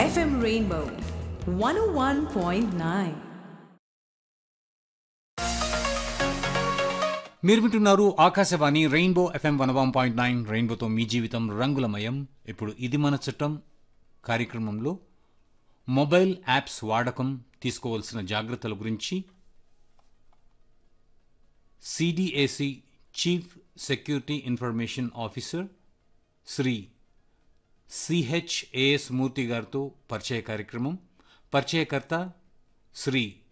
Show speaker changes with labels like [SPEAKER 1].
[SPEAKER 1] FM Rainbow 101.9.
[SPEAKER 2] మీరు వింటున్నారు Akashvani rainbow FM one one point nine రెయిన్బోతో మీ జీవితం రంగులమయం ఇప్పుడు ఇది మన చట్టం కార్యక్రమంలో మొబైల్ యాప్స్ వాడకం తీసుకోవాల్సిన జాగ్రత్తల గురించి CDAC chief security information officer Shri CHAS Murthy గారితో పరిచయ కార్యక్రమం పరిచయకర్త శ్రీ